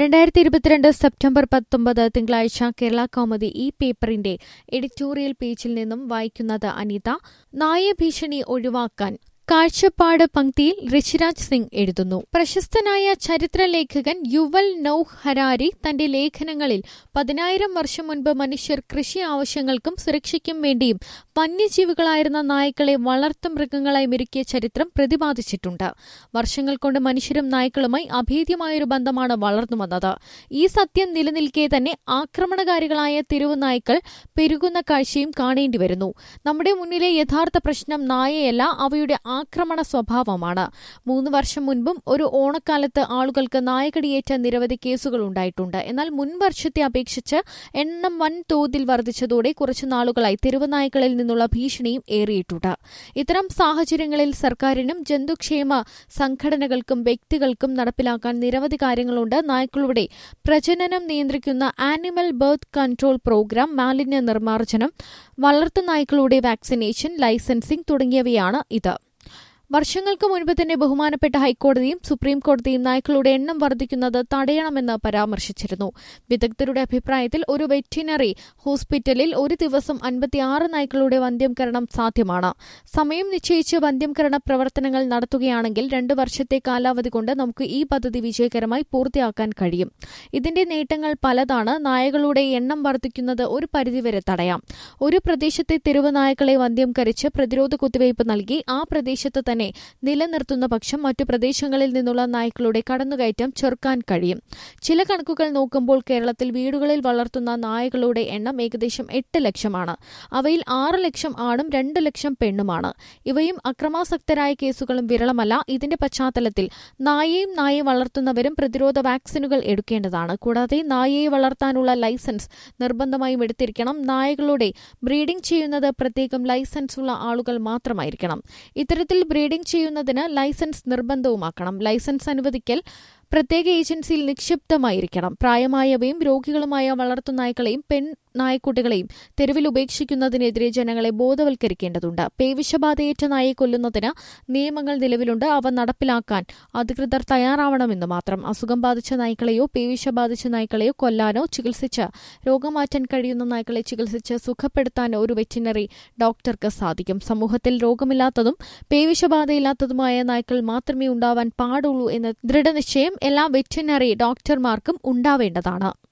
രണ്ടായിരത്തി ഇരുപത്തിരണ്ട് സെപ്റ്റംബർ പത്തൊമ്പത് തിങ്കളാഴ്ച കേരള കൗമുദി ഈ പേപ്പറിന്റെ എഡിറ്റോറിയൽ പേജിൽ നിന്നും വായിക്കുന്നത് അനിത നായഭീഷണി ഒഴിവാക്കാൻ കാഴ്ചപ്പാട് പങ്ക്തിയിൽ ഋഷിരാജ് സിംഗ് എഴുതുന്നു പ്രശസ്തനായ ചരിത്രലേഖകൻ യുവൽ നൌഹ് ഹരാരി തന്റെ ലേഖനങ്ങളിൽ പതിനായിരം വർഷം മുൻപ് മനുഷ്യർ കൃഷി ആവശ്യങ്ങൾക്കും സുരക്ഷയ്ക്കും വേണ്ടിയും വന്യജീവികളായിരുന്ന നായ്ക്കളെ വളർത്തുമൃഗങ്ങളായി മെരുക്കിയ ചരിത്രം പ്രതിപാദിച്ചിട്ടുണ്ട് വർഷങ്ങൾ കൊണ്ട് മനുഷ്യരും നായ്ക്കളുമായി അഭേദ്യമായൊരു ബന്ധമാണ് വളർന്നു വന്നത് ഈ സത്യം നിലനിൽക്കെ തന്നെ ആക്രമണകാരികളായ തെരുവു നായ്ക്കൾ പെരുകുന്ന കാഴ്ചയും കാണേണ്ടി വരുന്നു നമ്മുടെ മുന്നിലെ യഥാർത്ഥ പ്രശ്നം നായയല്ല അവയുടെ ആക്രമണ സ്വഭാവമാണ് മൂന്ന് വർഷം മുൻപും ഒരു ഓണക്കാലത്ത് ആളുകൾക്ക് നായകടിയേറ്റ നിരവധി കേസുകൾ ഉണ്ടായിട്ടുണ്ട് എന്നാൽ മുൻ വർഷത്തെ അപേക്ഷിച്ച് എണ്ണം വൻതോതിൽ വർദ്ധിച്ചതോടെ കുറച്ചു നാളുകളായി തെരുവുനായ്ക്കളിൽ നിന്നുള്ള ഭീഷണിയും ഏറിയിട്ടുണ്ട് ഇത്തരം സാഹചര്യങ്ങളിൽ സർക്കാരിനും ജന്തുക്ഷേമ സംഘടനകൾക്കും വ്യക്തികൾക്കും നടപ്പിലാക്കാൻ നിരവധി കാര്യങ്ങളുണ്ട് നായ്ക്കളുടെ പ്രജനനം നിയന്ത്രിക്കുന്ന ആനിമൽ ബർത്ത് കൺട്രോൾ പ്രോഗ്രാം മാലിന്യ നിർമ്മാർജ്ജനം വളർത്തുനായ്ക്കളുടെ വാക്സിനേഷൻ ലൈസൻസിംഗ് തുടങ്ങിയവയാണ് ഇത് വർഷങ്ങൾക്ക് മുൻപ് തന്നെ ബഹുമാനപ്പെട്ട ഹൈക്കോടതിയും സുപ്രീം കോടതിയും നായ്ക്കളുടെ എണ്ണം വർദ്ധിക്കുന്നത് തടയണമെന്ന് പരാമർശിച്ചിരുന്നു വിദഗ്ധരുടെ അഭിപ്രായത്തിൽ ഒരു വെറ്റിനറി ഹോസ്പിറ്റലിൽ ഒരു ദിവസം അൻപത്തിയാറ് നായ്ക്കളുടെ വന്ധ്യംകരണം സാധ്യമാണ് സമയം നിശ്ചയിച്ച് വന്ധ്യംകരണ പ്രവർത്തനങ്ങൾ നടത്തുകയാണെങ്കിൽ രണ്ടു വർഷത്തെ കാലാവധി കൊണ്ട് നമുക്ക് ഈ പദ്ധതി വിജയകരമായി പൂർത്തിയാക്കാൻ കഴിയും ഇതിന്റെ നേട്ടങ്ങൾ പലതാണ് നായകളുടെ എണ്ണം വർദ്ധിക്കുന്നത് ഒരു പരിധിവരെ തടയാം ഒരു പ്രദേശത്തെ തെരുവ് നായ്ക്കളെ വന്ധ്യംകരിച്ച് പ്രതിരോധ കുത്തിവയ്പ് നൽകി ആ പ്രദേശത്ത് തന്നെ തന്നെ നിലനിർത്തുന്ന പക്ഷം മറ്റു പ്രദേശങ്ങളിൽ നിന്നുള്ള നായ്ക്കളുടെ കടന്നുകയറ്റം ചെറുക്കാൻ കഴിയും ചില കണക്കുകൾ നോക്കുമ്പോൾ കേരളത്തിൽ വീടുകളിൽ വളർത്തുന്ന നായകളുടെ എണ്ണം ഏകദേശം എട്ട് ലക്ഷമാണ് അവയിൽ ആറ് ലക്ഷം ആണും രണ്ട് ലക്ഷം പെണ്ണുമാണ് ഇവയും അക്രമാസക്തരായ കേസുകളും വിരളമല്ല ഇതിന്റെ പശ്ചാത്തലത്തിൽ നായയും നായയെ വളർത്തുന്നവരും പ്രതിരോധ വാക്സിനുകൾ എടുക്കേണ്ടതാണ് കൂടാതെ നായയെ വളർത്താനുള്ള ലൈസൻസ് നിർബന്ധമായും എടുത്തിരിക്കണം നായകളുടെ ബ്രീഡിംഗ് ചെയ്യുന്നത് പ്രത്യേകം ലൈസൻസ് ഉള്ള ആളുകൾ മാത്രമായിരിക്കണം ഇത്തരത്തിൽ ബ്രീഡിംഗ് ചെയ്യുന്നതിന് ലൈസൻസ് നിർബന്ധവുമാക്കണം ലൈസൻസ് അനുവദിക്കൽ പ്രത്യേക ഏജൻസിയിൽ നിക്ഷിപ്തമായിരിക്കണം പ്രായമായവയും രോഗികളുമായ വളർത്തുനായ്ക്കളെയും പെൺ നായ്ക്കുട്ടികളെയും തെരുവിൽ ഉപേക്ഷിക്കുന്നതിനെതിരെ ജനങ്ങളെ ബോധവൽക്കരിക്കേണ്ടതുണ്ട് പേവിഷബാധയേറ്റ നായയെ കൊല്ലുന്നതിന് നിയമങ്ങൾ നിലവിലുണ്ട് അവ നടപ്പിലാക്കാൻ അധികൃതർ തയ്യാറാവണമെന്ന് മാത്രം അസുഖം ബാധിച്ച നായ്ക്കളെയോ പേവിഷ ബാധിച്ച നായ്ക്കളെയോ കൊല്ലാനോ ചികിത്സിച്ച് രോഗം മാറ്റാൻ കഴിയുന്ന നായ്ക്കളെ ചികിത്സിച്ച് സുഖപ്പെടുത്താനോ ഒരു വെറ്റിനറി ഡോക്ടർക്ക് സാധിക്കും സമൂഹത്തിൽ രോഗമില്ലാത്തതും പേവിഷബാധയില്ലാത്തതുമായ നായ്ക്കൾ മാത്രമേ ഉണ്ടാവാൻ പാടുള്ളൂ എന്ന ദൃഢനിശ്ചയം എല്ലാ വെറ്റിനറി ഡോക്ടർമാർക്കും ഉണ്ടാവേണ്ടതാണ്